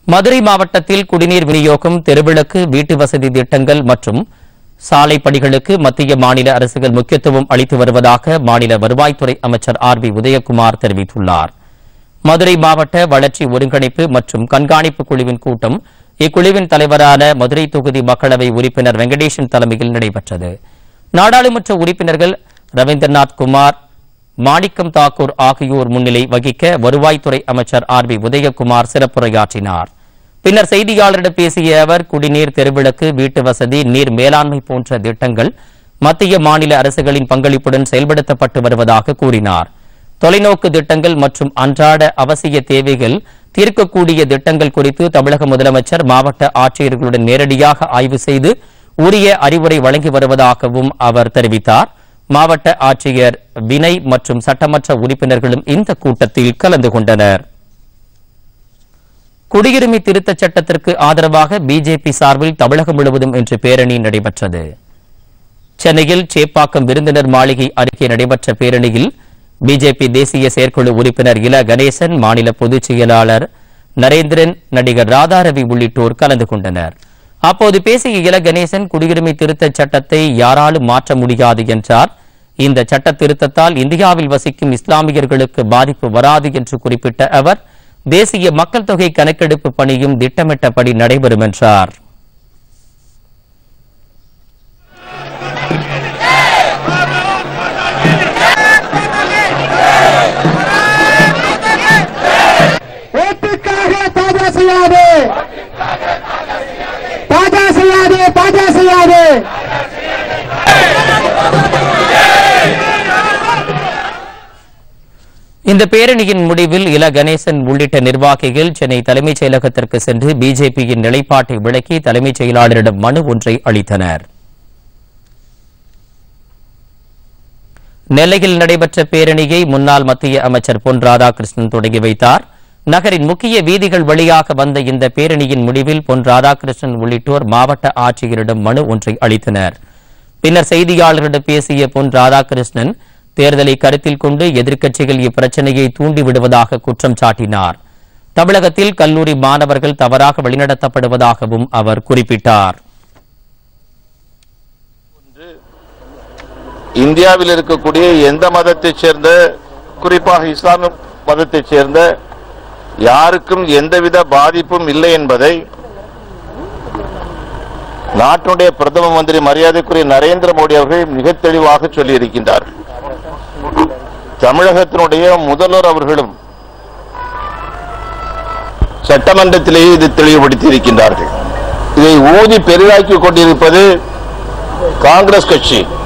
மதுரை மாவட்டத்தில் குடிநீர் விநியோகம் தெருவிளக்கு வீட்டு வசதி திட்டங்கள் மற்றும் சாலை பணிகளுக்கு மத்திய மாநில அரசுகள் முக்கியத்துவம் அளித்து வருவதாக மாநில வருவாய்த்துறை அமைச்சர் ஆர் பி உதயகுமார் தெரிவித்துள்ளார் மதுரை மாவட்ட வளர்ச்சி ஒருங்கிணைப்பு மற்றும் கண்காணிப்பு குழுவின் கூட்டம் இக்குழுவின் தலைவரான மதுரை தொகுதி மக்களவை உறுப்பினர் வெங்கடேசன் தலைமையில் நடைபெற்றது நாடாளுமன்ற உறுப்பினர்கள் ரவீந்திரநாத் குமார் மாணிக்கம் தாக்கூர் ஆகியோர் முன்னிலை வகிக்க வருவாய்த்துறை அமைச்சர் ஆர் பி உதயகுமார் சிறப்புரையாற்றினார் பின்னர் செய்தியாளரிடம் பேசிய அவர் குடிநீர் தெருவிளக்கு வீட்டு வசதி நீர் மேலாண்மை போன்ற திட்டங்கள் மத்திய மாநில அரசுகளின் பங்களிப்புடன் செயல்படுத்தப்பட்டு வருவதாக கூறினார் தொலைநோக்கு திட்டங்கள் மற்றும் அன்றாட அவசிய தேவைகள் தீர்க்கக்கூடிய திட்டங்கள் குறித்து தமிழக முதலமைச்சர் மாவட்ட ஆட்சியர்களுடன் நேரடியாக ஆய்வு செய்து உரிய அறிவுரை வழங்கி வருவதாகவும் அவர் தெரிவித்தார் மாவட்ட ஆட்சியர் வினய் மற்றும் சட்டமன்ற உறுப்பினர்களும் இந்த கூட்டத்தில் கலந்து கொண்டனர் குடியுரிமை திருத்தச் சட்டத்திற்கு ஆதரவாக பிஜேபி சார்பில் தமிழகம் முழுவதும் இன்று பேரணி நடைபெற்றது சென்னையில் சேப்பாக்கம் விருந்தினர் மாளிகை அருகே நடைபெற்ற பேரணியில் பிஜேபி தேசிய செயற்குழு உறுப்பினர் இல கணேசன் மாநில பொதுச் செயலாளர் நரேந்திரன் நடிகர் ராதாரவி உள்ளிட்டோர் கலந்து கொண்டனர் அப்போது பேசிய இல கணேசன் குடியுரிமை திருத்தச் சட்டத்தை யாராலும் மாற்ற முடியாது என்றார் இந்த சட்ட திருத்தத்தால் இந்தியாவில் வசிக்கும் இஸ்லாமியர்களுக்கு பாதிப்பு வராது என்று குறிப்பிட்ட அவர் தேசிய மக்கள் தொகை கணக்கெடுப்பு பணியும் திட்டமிட்டபடி நடைபெறும் என்றார் ஓட்டுக்காக தாஜா செய்யாது தாஜா செய்யாது தாஜா செய்யாது இந்த பேரணியின் முடிவில் இல கணேசன் உள்ளிட்ட நிர்வாகிகள் சென்னை தலைமைச் செயலகத்திற்கு சென்று பிஜேபியின் நிலைப்பாட்டை விளக்கி தலைமைச் செயலாளரிடம் மனு ஒன்றை அளித்தனர் நெல்லையில் நடைபெற்ற பேரணியை முன்னாள் மத்திய அமைச்சர் பொன் ராதாகிருஷ்ணன் தொடங்கி வைத்தார் நகரின் முக்கிய வீதிகள் வழியாக வந்த இந்த பேரணியின் முடிவில் பொன் ராதாகிருஷ்ணன் உள்ளிட்டோர் மாவட்ட ஆட்சியரிடம் மனு ஒன்றை அளித்தனர் பின்னர் செய்தியாளர்களிடம் பேசிய பொன் ராதாகிருஷ்ணன் தேர்தலை கருத்தில் கொண்டு எதிர்க்கட்சிகள் இப்பிரச்சனையை தூண்டிவிடுவதாக குற்றம் சாட்டினார் தமிழகத்தில் கல்லூரி மாணவர்கள் தவறாக வழிநடத்தப்படுவதாகவும் அவர் குறிப்பிட்டார் இந்தியாவில் இருக்கக்கூடிய எந்த மதத்தைச் சேர்ந்த குறிப்பாக இஸ்லாமிய மதத்தைச் சேர்ந்த யாருக்கும் எந்தவித பாதிப்பும் இல்லை என்பதை நாட்டினுடைய பிரதம மந்திரி மரியாதைக்குரிய நரேந்திர மோடி அவர்கள் மிக தெளிவாக சொல்லியிருக்கின்றார் தமிழகத்தினுடைய முதல்வர் அவர்களும் சட்டமன்றத்திலேயே இது தெளிவுபடுத்தி இருக்கின்றார்கள் இதை ஊதி பெரிதாக்கிக் கொண்டிருப்பது காங்கிரஸ் கட்சி